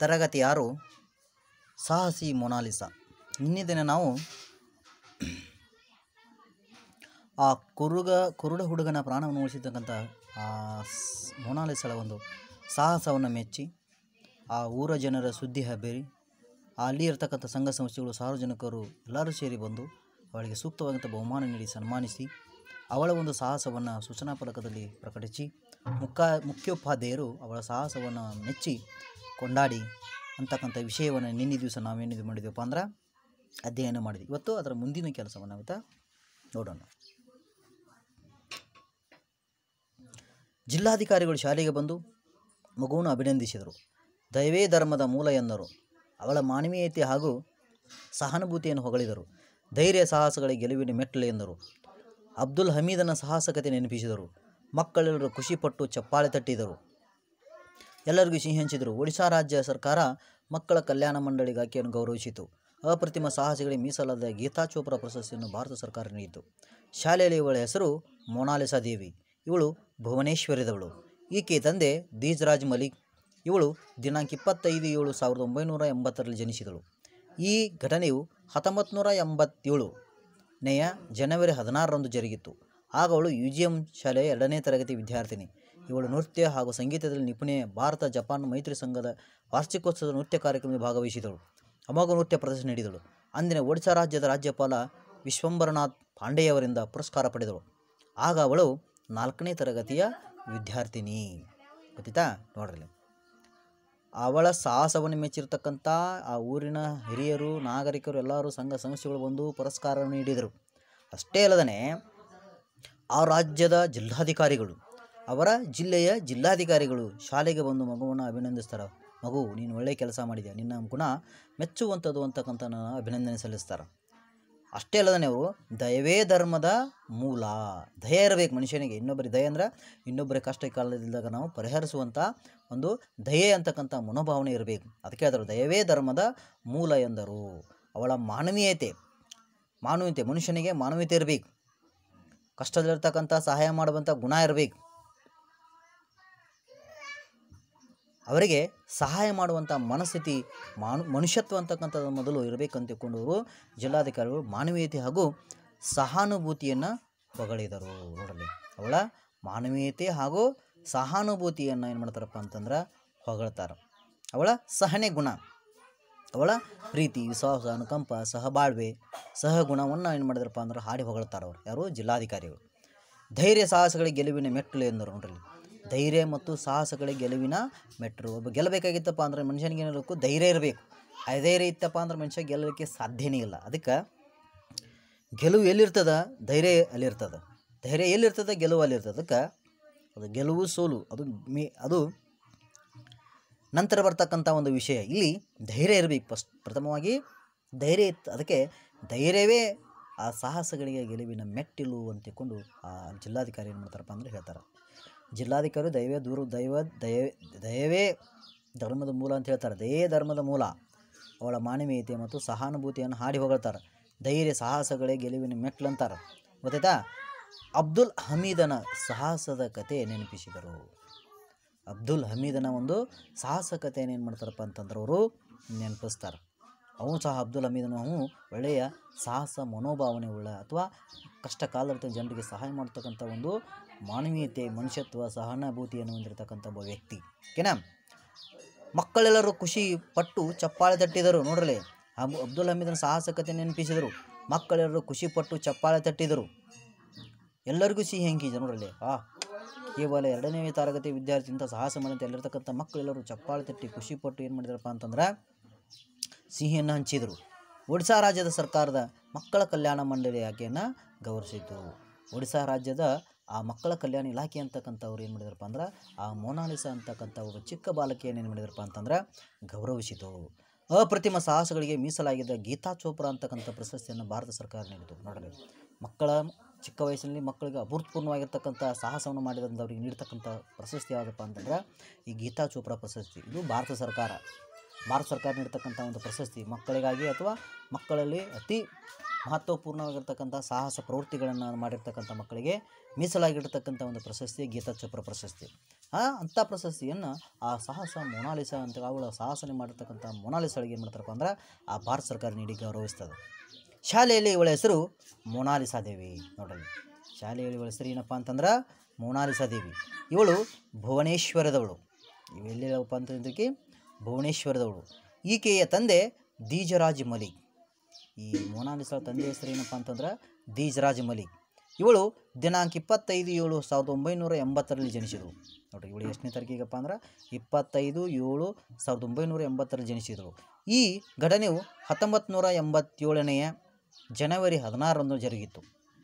ತರಗತಿ ಯಾರು ಸಾಹಸಿ ಮೊನಾಲಿಸಾ ನಿನ್ನೆ ದಿನ ನಾವು ಆ ಕುರುಗ ಕುರುಡ ಹುಡುಗನ ಪ್ರಾಣವನ್ನು ಉಳಿಸಿರ್ತಕ್ಕಂಥ ಆ ಸ್- ಮೊನಾಲಿಸಳ ಒಂದು ಸಾಹಸವನ್ನು ಮೆಚ್ಚಿ ಆ ಊರ ಜನರ ಸುದ್ದಿ ಹಬ್ಬೇರಿ ಅಲ್ಲಿ ಇರ್ತಕ್ಕಂಥ ಸಂಘ ಸಂಸ್ಥೆಗಳು ಸಾರ್ವಜನಿಕರು ಎಲ್ಲರೂ ಸೇರಿ ಬಂದು ಅವಳಿಗೆ ಸೂಕ್ತವಾದಂಥ ಬಹುಮಾನ ನೀಡಿ ಸನ್ಮಾನಿಸಿ ಅವಳ ಒಂದು ಸಾಹಸವನ್ನು ಸೂಚನಾ ಫಲಕದಲ್ಲಿ ಪ್ರಕಟಿಸಿ ಮುಖ್ಯ ಮುಖ್ಯೋಪಾಧ್ಯಾಯರು ಅವಳ ಸಾಹಸವನ್ನು ಮೆಚ್ಚಿ ಕೊಂಡಾಡಿ ಅಂತಕ್ಕಂಥ ವಿಷಯವನ್ನು ನಿನ್ನೆ ದಿವಸ ನಾವೇನಿದು ಮಾಡಿದ್ವಪ್ಪ ಅಂದ್ರೆ ಅಧ್ಯಯನ ಮಾಡಿದ್ವಿ ಇವತ್ತು ಅದರ ಮುಂದಿನ ಕೆಲಸವನ್ನು ಇವತ್ತು ನೋಡೋಣ ಜಿಲ್ಲಾಧಿಕಾರಿಗಳು ಶಾಲೆಗೆ ಬಂದು ಮಗುವನ್ನು ಅಭಿನಂದಿಸಿದರು ದೈವೇ ಧರ್ಮದ ಮೂಲ ಎಂದರು ಅವಳ ಮಾನವೀಯತೆ ಹಾಗೂ ಸಹಾನುಭೂತಿಯನ್ನು ಹೊಗಳಿದರು ಧೈರ್ಯ ಸಾಹಸಗಳಿಗೆ ಗೆಲುವಿನ ಮೆಟ್ಟಲು ಎಂದರು ಅಬ್ದುಲ್ ಹಮೀದನ ಸಾಹಸಕತೆ ನೆನಪಿಸಿದರು ಮಕ್ಕಳೆಲ್ಲರೂ ಖುಷಿಪಟ್ಟು ಚಪ್ಪಾಳೆ ತಟ್ಟಿದರು ಎಲ್ಲರಿಗೂ ಸಿಹಿ ಹಂಚಿದರು ಒಡಿಶಾ ರಾಜ್ಯ ಸರ್ಕಾರ ಮಕ್ಕಳ ಕಲ್ಯಾಣ ಮಂಡಳಿಗೆ ಆಕೆಯನ್ನು ಗೌರವಿಸಿತು ಅಪ್ರತಿಮ ಸಾಹಸಿಗಳಿಗೆ ಮೀಸಲಾದ ಗೀತಾ ಚೋಪ್ರಾ ಪ್ರಶಸ್ತಿಯನ್ನು ಭಾರತ ಸರ್ಕಾರ ನೀಡಿತು ಶಾಲೆಯಲ್ಲಿ ಇವಳ ಹೆಸರು ಮೊನಾಲಿಸಾ ದೇವಿ ಇವಳು ಭುವನೇಶ್ವರದವಳು ಈಕೆ ತಂದೆ ದೀಜ್ರಾಜ್ ಮಲಿಕ್ ಇವಳು ದಿನಾಂಕ ಇಪ್ಪತ್ತೈದು ಏಳು ಸಾವಿರದ ಒಂಬೈನೂರ ಎಂಬತ್ತರಲ್ಲಿ ಜನಿಸಿದಳು ಈ ಘಟನೆಯು ಹತ್ತೊಂಬತ್ತು ನೂರ ಎಂಬತ್ತೇಳು ನೆಯ ಜನವರಿ ಹದಿನಾರರಂದು ಜರುಗಿತ್ತು ಆಗ ಅವಳು ಯು ಜಿ ಎಂ ಶಾಲೆಯ ಎರಡನೇ ತರಗತಿ ವಿದ್ಯಾರ್ಥಿನಿ ಇವಳು ನೃತ್ಯ ಹಾಗೂ ಸಂಗೀತದಲ್ಲಿ ನಿಪುಣೆ ಭಾರತ ಜಪಾನ್ ಮೈತ್ರಿ ಸಂಘದ ವಾರ್ಷಿಕೋತ್ಸವದ ನೃತ್ಯ ಕಾರ್ಯಕ್ರಮದಲ್ಲಿ ಭಾಗವಹಿಸಿದಳು ಅಮೋಘ ನೃತ್ಯ ಪ್ರದರ್ಶನ ನೀಡಿದಳು ಅಂದಿನ ಒಡಿಶಾ ರಾಜ್ಯದ ರಾಜ್ಯಪಾಲ ವಿಶ್ವಂಬರನಾಥ್ ಪಾಂಡೆಯವರಿಂದ ಪುರಸ್ಕಾರ ಪಡೆದಳು ಆಗ ಅವಳು ನಾಲ್ಕನೇ ತರಗತಿಯ ವಿದ್ಯಾರ್ಥಿನಿ ಗೊತ್ತಿತ್ತಾ ನೋಡ್ರಿ ಅವಳ ಸಾಹಸವನ್ನು ಮೆಚ್ಚಿರ್ತಕ್ಕಂಥ ಆ ಊರಿನ ಹಿರಿಯರು ನಾಗರಿಕರು ಎಲ್ಲರೂ ಸಂಘ ಸಂಸ್ಥೆಗಳು ಬಂದು ಪುರಸ್ಕಾರ ನೀಡಿದರು ಅಷ್ಟೇ ಅಲ್ಲದೇ ಆ ರಾಜ್ಯದ ಜಿಲ್ಲಾಧಿಕಾರಿಗಳು ಅವರ ಜಿಲ್ಲೆಯ ಜಿಲ್ಲಾಧಿಕಾರಿಗಳು ಶಾಲೆಗೆ ಬಂದು ಮಗುವನ್ನು ಅಭಿನಂದಿಸ್ತಾರೆ ಮಗು ನೀನು ಒಳ್ಳೆಯ ಕೆಲಸ ಮಾಡಿದ್ಯಾ ನಿನ್ನ ಗುಣ ಮೆಚ್ಚುವಂಥದ್ದು ಅಂತಕ್ಕಂಥ ಅಭಿನಂದನೆ ಸಲ್ಲಿಸ್ತಾರೆ ಅಷ್ಟೇ ಅಲ್ಲದೇ ಅವರು ದಯವೇ ಧರ್ಮದ ಮೂಲ ದಯ ಇರಬೇಕು ಮನುಷ್ಯನಿಗೆ ಇನ್ನೊಬ್ಬರಿಗೆ ದಯ ಅಂದ್ರೆ ಇನ್ನೊಬ್ಬರ ಕಷ್ಟ ಕಾಲದಿದ್ದಾಗ ನಾವು ಪರಿಹರಿಸುವಂಥ ಒಂದು ದಯೆ ಅಂತಕ್ಕಂಥ ಮನೋಭಾವನೆ ಇರಬೇಕು ಅದಕ್ಕೆ ಅದರ ದಯವೇ ಧರ್ಮದ ಮೂಲ ಎಂದರು ಅವಳ ಮಾನವೀಯತೆ ಮಾನವೀಯತೆ ಮನುಷ್ಯನಿಗೆ ಮಾನವೀಯತೆ ಇರಬೇಕು ಕಷ್ಟದಲ್ಲಿರ್ತಕ್ಕಂಥ ಸಹಾಯ ಮಾಡುವಂಥ ಗುಣ ಇರಬೇಕು ಅವರಿಗೆ ಸಹಾಯ ಮಾಡುವಂಥ ಮನಸ್ಥಿತಿ ಮಾನು ಮನುಷ್ಯತ್ವ ಅಂತಕ್ಕಂಥದ್ದು ಮೊದಲು ಇರಬೇಕಂತ ತಿಳ್ಕೊಂಡವರು ಜಿಲ್ಲಾಧಿಕಾರಿಗಳು ಮಾನವೀಯತೆ ಹಾಗೂ ಸಹಾನುಭೂತಿಯನ್ನು ಹೊಗಳಿದರು ನೋಡಲಿ ಅವಳ ಮಾನವೀಯತೆ ಹಾಗೂ ಸಹಾನುಭೂತಿಯನ್ನು ಏನು ಮಾಡ್ತಾರಪ್ಪ ಅಂತಂದ್ರೆ ಹೊಗಳ್ತಾರೆ ಅವಳ ಸಹನೆ ಗುಣ ಅವಳ ಪ್ರೀತಿ ವಿಶ್ವಾಸ ಅನುಕಂಪ ಸಹಬಾಳ್ವೆ ಸಹಗುಣವನ್ನು ಏನು ಮಾಡಿದ್ರಪ್ಪ ಅಂದ್ರೆ ಹಾಡಿ ಹೊಗಳ್ತಾರೆ ಅವರು ಯಾರು ಜಿಲ್ಲಾಧಿಕಾರಿಗಳು ಧೈರ್ಯ ಸಾಹಸಗಳಿಗೆ ಗೆಲುವಿನ ಮೆಟ್ಟಲು ಎಂದರು ನೋಡ್ರಿ ಧೈರ್ಯ ಮತ್ತು ಸಾಹಸಗಳಿಗೆ ಗೆಲುವಿನ ಮೆಟ್ಟಲು ಒಬ್ಬ ಗೆಲ್ಲಬೇಕಾಗಿತ್ತಪ್ಪ ಅಂದ್ರೆ ಮನುಷ್ಯನಿಗೆ ಏನಿರಬೇಕು ಧೈರ್ಯ ಇರಬೇಕು ಅಧೈರ್ಯ ಇತ್ತಪ್ಪ ಅಂದ್ರೆ ಮನುಷ್ಯ ಗೆಲ್ಲಲಿಕ್ಕೆ ಸಾಧ್ಯನೇ ಇಲ್ಲ ಅದಕ್ಕೆ ಗೆಲುವು ಎಲ್ಲಿರ್ತದ ಧೈರ್ಯ ಅಲ್ಲಿರ್ತದ ಧೈರ್ಯ ಎಲ್ಲಿರ್ತದ ಗೆಲುವು ಅಲ್ಲಿರ್ತದ ಅದಕ್ಕೆ ಅದು ಗೆಲುವು ಸೋಲು ಅದು ಮೇ ಅದು ನಂತರ ಬರ್ತಕ್ಕಂಥ ಒಂದು ವಿಷಯ ಇಲ್ಲಿ ಧೈರ್ಯ ಇರಬೇಕು ಫಸ್ಟ್ ಪ್ರಥಮವಾಗಿ ಧೈರ್ಯ ಇತ್ತು ಅದಕ್ಕೆ ಧೈರ್ಯವೇ ಆ ಸಾಹಸಗಳಿಗೆ ಗೆಲುವಿನ ಮೆಟ್ಟಿಲು ಅಂತ ತಿಳ್ಕೊಂಡು ಆ ಜಿಲ್ಲಾಧಿಕಾರಿ ಏನು ಮಾಡ್ತಾರಪ್ಪ ಅಂದರೆ ಹೇಳ್ತಾರೆ ಜಿಲ್ಲಾಧಿಕಾರಿ ದೈವ ದೂರ ದೈವ ದಯ ದಯವೇ ಧರ್ಮದ ಮೂಲ ಅಂತ ಹೇಳ್ತಾರೆ ದಯೇ ಧರ್ಮದ ಮೂಲ ಅವಳ ಮಾನವೀಯತೆ ಮತ್ತು ಸಹಾನುಭೂತಿಯನ್ನು ಹಾಡಿ ಹೊಗಳ್ತಾರೆ ಧೈರ್ಯ ಸಾಹಸಗಳೇ ಗೆಲುವಿನ ಮೆಟ್ಲು ಅಂತಾರೆ ಗೊತ್ತಾಯ್ತಾ ಅಬ್ದುಲ್ ಹಮೀದನ ಸಾಹಸದ ಕತೆ ನೆನಪಿಸಿದರು ಅಬ್ದುಲ್ ಹಮೀದನ ಒಂದು ಸಾಹಸಕತೆಯನ್ನು ಏನು ಮಾಡ್ತಾರಪ್ಪ ಅಂತಂದ್ರೆ ಅವರು ನೆನಪಿಸ್ತಾರೆ ಅವನು ಸಹ ಅಬ್ದುಲ್ ಹಮೀದನು ಅವನು ಒಳ್ಳೆಯ ಸಾಹಸ ಮನೋಭಾವನೆ ಉಳ್ಳ ಅಥವಾ ಕಷ್ಟ ಕಾಲದ ಜನರಿಗೆ ಸಹಾಯ ಮಾಡ್ತಕ್ಕಂಥ ಒಂದು ಮಾನವೀಯತೆ ಮನುಷ್ಯತ್ವ ಸಹಾನುಭೂತಿಯನ್ನು ಹೊಂದಿರತಕ್ಕಂಥ ಒಬ್ಬ ವ್ಯಕ್ತಿ ಓಕೆನಾ ಮಕ್ಕಳೆಲ್ಲರೂ ಖುಷಿ ಪಟ್ಟು ಚಪ್ಪಾಳೆ ತಟ್ಟಿದರು ನೋಡ್ರಲಿ ಅಬ್ ಅಬ್ದುಲ್ ಹಮೀದನ ಸಾಹಸಕತೆ ನೆನಪಿಸಿದರು ಮಕ್ಕಳೆಲ್ಲರೂ ಖುಷಿ ಪಟ್ಟು ಚಪ್ಪಾಳೆ ತಟ್ಟಿದರು ಎಲ್ಲರಿಗೂ ಸಿಹಿ ಹಂಕಿದೆ ನೋಡ್ರಲ್ಲಿ ಆ ಕೇವಲ ಎರಡನೇ ತರಗತಿ ವಿದ್ಯಾರ್ಥಿ ಇಂಥ ಸಾಹಸ ಮಾಡಂತ ಎಲ್ಲಿರ್ತಕ್ಕಂಥ ಮಕ್ಕಳೆಲ್ಲರೂ ಚಪ್ಪಾಳೆ ತಟ್ಟಿ ಖುಷಿಪಟ್ಟು ಏನು ಮಾಡಿದಾರಪ್ಪ ಅಂತಂದ್ರೆ ಸಿಹಿಯನ್ನು ಹಂಚಿದರು ಒಡಿಶಾ ರಾಜ್ಯದ ಸರ್ಕಾರದ ಮಕ್ಕಳ ಕಲ್ಯಾಣ ಮಂಡಳಿ ಆಕೆಯನ್ನು ಗೌರವಿಸಿತು ಒಡಿಶಾ ರಾಜ್ಯದ ಆ ಮಕ್ಕಳ ಕಲ್ಯಾಣ ಇಲಾಖೆ ಅಂತಕ್ಕಂಥವ್ರು ಏನು ಮಾಡಿದಾರಪ್ಪ ಅಂದ್ರೆ ಆ ಮೋನಾಲಿಸಾ ಅಂತಕ್ಕಂಥ ಒಬ್ಬ ಚಿಕ್ಕ ಬಾಲಕಿಯನ್ನು ಏನು ಮಾಡಿದಾರಪ್ಪ ಅಂತಂದ್ರೆ ಗೌರವಿಸಿತು ಅಪ್ರತಿಮ ಸಾಹಸಗಳಿಗೆ ಮೀಸಲಾಗಿದ್ದ ಗೀತಾ ಚೋಪ್ರಾ ಅಂತಕ್ಕಂಥ ಪ್ರಶಸ್ತಿಯನ್ನು ಭಾರತ ಸರ್ಕಾರ ನೀಡಿತು ನೋಡಲಿ ಮಕ್ಕಳ ಚಿಕ್ಕ ವಯಸ್ಸಿನಲ್ಲಿ ಮಕ್ಕಳಿಗೆ ಅಭೂತಪೂರ್ಣವಾಗಿರ್ತಕ್ಕಂಥ ಸಾಹಸವನ್ನು ಮಾಡಿದಂಥವ್ರಿಗೆ ನೀಡ್ತಕ್ಕಂಥ ಪ್ರಶಸ್ತಿ ಯಾವುದಪ್ಪ ಅಂತಂದ್ರೆ ಈ ಗೀತಾ ಚೋಪ್ರಾ ಪ್ರಶಸ್ತಿ ಇದು ಭಾರತ ಸರ್ಕಾರ ಭಾರತ ಸರ್ಕಾರ ನೀಡ್ತಕ್ಕಂಥ ಒಂದು ಪ್ರಶಸ್ತಿ ಮಕ್ಕಳಿಗಾಗಿ ಅಥವಾ ಮಕ್ಕಳಲ್ಲಿ ಅತಿ ಮಹತ್ವಪೂರ್ಣವಾಗಿರ್ತಕ್ಕಂಥ ಸಾಹಸ ಪ್ರವೃತ್ತಿಗಳನ್ನು ಮಾಡಿರ್ತಕ್ಕಂಥ ಮಕ್ಕಳಿಗೆ ಮೀಸಲಾಗಿರ್ತಕ್ಕಂಥ ಒಂದು ಪ್ರಶಸ್ತಿ ಗೀತಾ ಚೋಪ್ರಾ ಪ್ರಶಸ್ತಿ ಆ ಅಂಥ ಪ್ರಶಸ್ತಿಯನ್ನು ಆ ಸಾಹಸ ಮೊನಾಲಿಸ ಅಂತ ಅವಳ ಸಾಹಸನೆ ಮಾಡಿರ್ತಕ್ಕಂಥ ಮೊನಾಲಿಸಳಿಗೆ ಏನು ಮಾಡ್ತಾರಪ್ಪ ಅಂದ್ರೆ ಆ ಭಾರತ ಸರ್ಕಾರ ನೀಡಿ ಗೌರವಿಸ್ತದೆ ಶಾಲೆಯಲ್ಲಿ ಇವಳ ಹೆಸರು ಮೊನಾಲಿಸಾ ದೇವಿ ನೋಡಲಿ ಶಾಲೆಯಲ್ಲಿ ಇವಳ ಹೆಸರು ಏನಪ್ಪ ಅಂತಂದ್ರೆ ಮೊನಾಲಿಸಾ ದೇವಿ ಇವಳು ಭುವನೇಶ್ವರದವಳು ಇವೆಲ್ಲಿಲ್ಲಪ್ಪ ಅಂತಂದಕ್ಕೆ ಭುವನೇಶ್ವರದವಳು ಈಕೆಯ ತಂದೆ ದೀಜರಾಜ್ ಮಲಿಕ್ ಈ ಮೊನಾಲಿಸಾ ತಂದೆ ಹೆಸರು ಏನಪ್ಪ ಅಂತಂದ್ರೆ ದೀಜರಾಜ್ ಮಲಿಕ್ ಇವಳು ದಿನಾಂಕ ಇಪ್ಪತ್ತೈದು ಏಳು ಸಾವಿರದ ಒಂಬೈನೂರ ಎಂಬತ್ತರಲ್ಲಿ ಜನಿಸಿದಳು ನೋಡ್ರಿ ಇವಳು ಎಷ್ಟನೇ ತಾರೀಕಿಗಪ್ಪ ಅಂದ್ರೆ ಇಪ್ಪತ್ತೈದು ಏಳು ಸಾವಿರದ ಒಂಬೈನೂರ ಎಂಬತ್ತರಲ್ಲಿ ಜನಿಸಿದಳು ಈ ಘಟನೆಯು ಹತ್ತೊಂಬತ್ತು ನೂರ ಎಂಬತ್ತೇಳನೆಯ ಜನವರಿ ಹದಿನಾರರಂದು ಜರುಗಿತ್ತು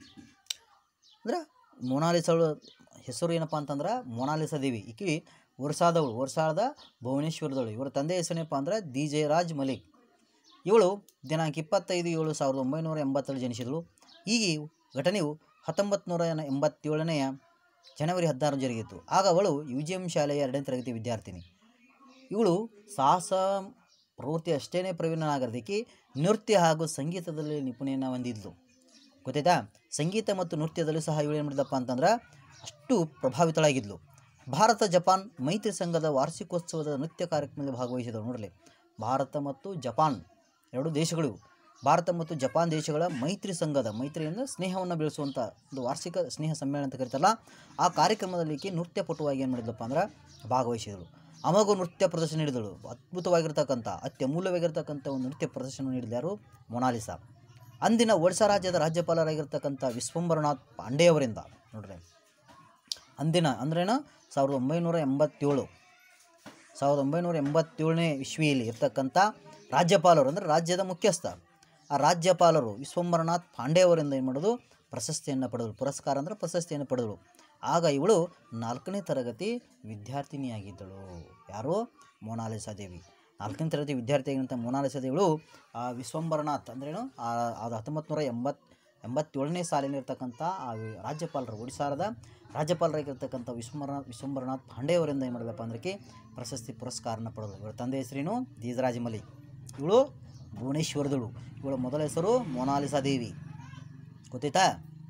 ಅಂದ್ರೆ ಮೊನಾಲಿಸಳು ಹೆಸರು ಏನಪ್ಪ ಅಂತಂದ್ರೆ ಮೊನಾಲಿಸಾ ದೇವಿ ಈಕಿ ಒರ್ಸಾದವಳು ಒರ್ಸಾದ ಭುವನೇಶ್ವರದವಳು ಇವರ ತಂದೆ ಹೆಸರೇನಪ್ಪ ಅಂದ್ರೆ ದಿ ಜಯರಾಜ್ ಮಲಿಕ್ ಇವಳು ದಿನಾಂಕ ಇಪ್ಪತ್ತೈದು ಏಳು ಸಾವಿರದ ಒಂಬೈನೂರ ಎಂಬತ್ತರಲ್ಲಿ ಜನಿಸಿದಳು ಈ ಘಟನೆಯು ಹತ್ತೊಂಬತ್ತು ನೂರ ಎಂಬತ್ತೇಳನೆಯ ಜನವರಿ ಹದಿನಾರು ಜರುಗಿತ್ತು ಆಗ ಅವಳು ಯು ಜಿ ಎಮ್ ಶಾಲೆಯ ಎರಡನೇ ತರಗತಿ ವಿದ್ಯಾರ್ಥಿನಿ ಇವಳು ಸಾಹಸ ಪ್ರವೃತ್ತಿ ಅಷ್ಟೇ ಪ್ರವೀಣನಾಗರ್ದಕ್ಕೆ ನೃತ್ಯ ಹಾಗೂ ಸಂಗೀತದಲ್ಲಿ ನಿಪುಣೆಯನ್ನು ಹೊಂದಿದ್ಲು ಗೊತ್ತಾಯ್ತಾ ಸಂಗೀತ ಮತ್ತು ನೃತ್ಯದಲ್ಲೂ ಸಹ ಇವಳು ಏನು ಮಾಡಿದಪ್ಪ ಅಂತಂದ್ರೆ ಅಷ್ಟು ಪ್ರಭಾವಿತಳಾಗಿದ್ಲು ಭಾರತ ಜಪಾನ್ ಮೈತ್ರಿ ಸಂಘದ ವಾರ್ಷಿಕೋತ್ಸವದ ನೃತ್ಯ ಕಾರ್ಯಕ್ರಮದಲ್ಲಿ ಭಾಗವಹಿಸಿದಳು ನೋಡಲಿ ಭಾರತ ಮತ್ತು ಜಪಾನ್ ಎರಡು ದೇಶಗಳು ಭಾರತ ಮತ್ತು ಜಪಾನ್ ದೇಶಗಳ ಮೈತ್ರಿ ಸಂಘದ ಮೈತ್ರಿ ಅಂದರೆ ಸ್ನೇಹವನ್ನು ಬೆಳೆಸುವಂಥ ಒಂದು ವಾರ್ಷಿಕ ಸ್ನೇಹ ಸಮ್ಮೇಳನ ಅಂತ ಕರೀತಾರಲ್ಲ ಆ ಕಾರ್ಯಕ್ರಮದಲ್ಲಿ ಈಕೆ ನೃತ್ಯ ಪಟುವಾಗಿ ಏನು ಮಾಡಿದ್ಲಪ್ಪ ಅಂದ್ರೆ ಭಾಗವಹಿಸಿದಳು ಅಮಗು ನೃತ್ಯ ಪ್ರದರ್ಶನ ನೀಡಿದಳು ಅದ್ಭುತವಾಗಿರ್ತಕ್ಕಂಥ ಅತ್ಯಮೂಲ್ಯವಾಗಿರ್ತಕ್ಕಂಥ ಒಂದು ನೃತ್ಯ ಪ್ರದರ್ಶನ ನೀಡಿದ ಯಾರು ಮೊನಾಲಿಸಾ ಅಂದಿನ ಒಡಿಶಾ ರಾಜ್ಯದ ರಾಜ್ಯಪಾಲರಾಗಿರ್ತಕ್ಕಂಥ ವಿಶ್ವಂಬರನಾಥ್ ಪಾಂಡೆಯವರಿಂದ ನೋಡ್ರಿ ಅಂದಿನ ಅಂದ್ರೇನು ಸಾವಿರದ ಒಂಬೈನೂರ ಎಂಬತ್ತೇಳು ಸಾವಿರದ ಒಂಬೈನೂರ ಎಂಬತ್ತೇಳನೇ ಇಸ್ವಿಯಲ್ಲಿ ಇರ್ತಕ್ಕಂಥ ರಾಜ್ಯಪಾಲರು ಅಂದರೆ ರಾಜ್ಯದ ಮುಖ್ಯಸ್ಥ ಆ ರಾಜ್ಯಪಾಲರು ವಿಶ್ವಂಬರನಾಥ್ ಪಾಂಡೆಯವರಿಂದ ಏನು ಮಾಡೋದು ಪ್ರಶಸ್ತಿಯನ್ನು ಪಡೆದಳು ಪುರಸ್ಕಾರ ಅಂದರೆ ಪ್ರಶಸ್ತಿಯನ್ನು ಪಡೆದಳು ಆಗ ಇವಳು ನಾಲ್ಕನೇ ತರಗತಿ ವಿದ್ಯಾರ್ಥಿನಿಯಾಗಿದ್ದಳು ಯಾರು ಮೊನಾಲಿಸಾ ದೇವಿ ನಾಲ್ಕನೇ ತರಗತಿ ವಿದ್ಯಾರ್ಥಿಯಾಗಿದ್ದಂಥ ಮೊನಾಲಿಸಾ ದೇವಿಗಳು ಆ ವಿಶ್ವಂಬರನಾಥ್ ಅಂದ್ರೇನು ಆ ಅದು ಹತ್ತೊಂಬತ್ತು ನೂರ ಎಂಬತ್ತು ಎಂಬತ್ತೇಳನೇ ಸಾಲಿನಿರ್ತಕ್ಕಂಥ ಆ ವಿ- ರಾಜ್ಯಪಾಲರು ಒಡಿಶಾದ ರಾಜ್ಯಪಾಲರಾಗಿರ್ತಕ್ಕಂಥ ವಿಶ್ವಂಬರನಾಥ್ ವಿಶ್ವಂಬರನಾಥ್ ಪಾಂಡೆಯವರಿಂದ ಏನು ಮಾಡಿದಪ್ಪ ಅಂದ್ರೆ ಪ್ರಶಸ್ತಿ ಪುರಸ್ಕಾರನ ಪಡೆದಳು ಇವಳ ತಂದೆ ಹೆಸರೇನು ದೀಜರಾಜ್ ಮಲಿಕ್ ಇವಳು ಭುವನೇಶ್ವರದಳು ಇವಳ ಮೊದಲ ಹೆಸರು ಮೊನಾಲಿಸಾ ದೇವಿ ಗೊತ್ತಾಯ್ತಾ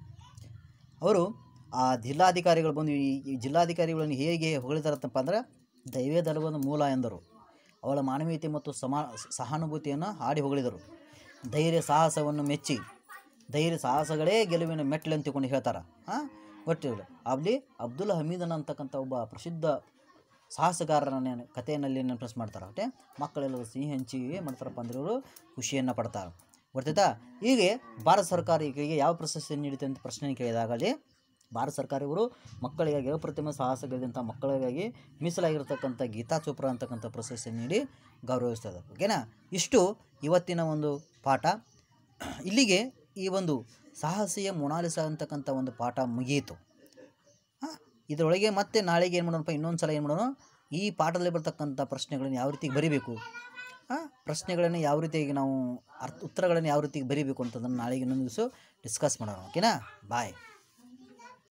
ಅವರು ಆ ಜಿಲ್ಲಾಧಿಕಾರಿಗಳು ಬಂದು ಈ ಈ ಜಿಲ್ಲಾಧಿಕಾರಿಗಳನ್ನು ಹೇಗೆ ಹೊಗಳಿದಾರತ್ತಪ್ಪ ಅಂದ್ರೆ ದೈವೇ ದಲವದ ಮೂಲ ಎಂದರು ಅವಳ ಮಾನವೀಯತೆ ಮತ್ತು ಸಮಾ ಸಹಾನುಭೂತಿಯನ್ನು ಹಾಡಿ ಹೊಗಳಿದರು ಧೈರ್ಯ ಸಾಹಸವನ್ನು ಮೆಚ್ಚಿ ಧೈರ್ಯ ಸಾಹಸಗಳೇ ಗೆಲುವಿನ ಮೆಟ್ಲು ಅಂತ ತಿಳ್ಕೊಂಡು ಹೇಳ್ತಾರೆ ಹಾಂ ಗೊತ್ತಿರಲಿಲ್ಲ ಅಲ್ಲಿ ಅಬ್ದುಲ್ ಹಮೀದನ್ ಅಂತಕ್ಕಂಥ ಒಬ್ಬ ಪ್ರಸಿದ್ಧ ಸಾಹಸಗಾರನ ಕಥೆಯಲ್ಲಿ ನೆನಪಿಸ್ ಮಾಡ್ತಾರೆ ಅಷ್ಟೇ ಮಕ್ಕಳೆಲ್ಲರೂ ಸಿಹಿ ಹಂಚಿ ಏನು ಮಾಡ್ತಾರಪ್ಪ ಅಂದ್ರೆ ಇವರು ಖುಷಿಯನ್ನು ಪಡ್ತಾರೆ ಗೊತ್ತಾಯ್ತಾ ಹೀಗೆ ಭಾರತ ಸರ್ಕಾರ ಈಕೆಗೆ ಯಾವ ಪ್ರಶಸ್ತಿ ನೀಡುತ್ತೆ ಅಂತ ಪ್ರಶ್ನೆ ಕೇಳಿದಾಗ ಅಲ್ಲಿ ಭಾರತ ಸರ್ಕಾರ ಇವರು ಮಕ್ಕಳಿಗಾಗಿ ಅಪ್ರತಿಮ ಸಾಹಸ ಗೆದ್ದಂಥ ಮಕ್ಕಳಿಗಾಗಿ ಮೀಸಲಾಗಿರ್ತಕ್ಕಂಥ ಗೀತಾ ಚೋಪ್ರಾ ಅಂತಕ್ಕಂಥ ಪ್ರಶಸ್ತಿ ನೀಡಿ ಗೌರವಿಸ್ತದೆ ಓಕೆನಾ ಇಷ್ಟು ಇವತ್ತಿನ ಒಂದು ಪಾಠ ಇಲ್ಲಿಗೆ ಈ ಒಂದು ಸಾಹಸಿಯ ಮೊನಾಲಿಸ ಅಂತಕ್ಕಂಥ ಒಂದು ಪಾಠ ಮುಗಿಯಿತು ಹಾಂ ಇದರೊಳಗೆ ಮತ್ತೆ ನಾಳೆಗೆ ಏನು ಮಾಡೋಣಪ್ಪ ಇನ್ನೊಂದು ಸಲ ಏನು ಮಾಡೋಣ ಈ ಪಾಠದಲ್ಲಿ ಬರ್ತಕ್ಕಂಥ ಪ್ರಶ್ನೆಗಳನ್ನು ಯಾವ ರೀತಿ ಬರಿಬೇಕು ಹಾಂ ಪ್ರಶ್ನೆಗಳನ್ನು ಯಾವ ರೀತಿಯಾಗಿ ನಾವು ಅರ್ಥ ಉತ್ತರಗಳನ್ನು ಯಾವ ರೀತಿ ಬರಿಬೇಕು ಅಂತದನ್ನು ನಾಳೆಗೆ ಇನ್ನೊಂದು ದಿವಸ ಡಿಸ್ಕಸ್ ಮಾಡೋಣ ಓಕೆನಾ ಬಾಯ್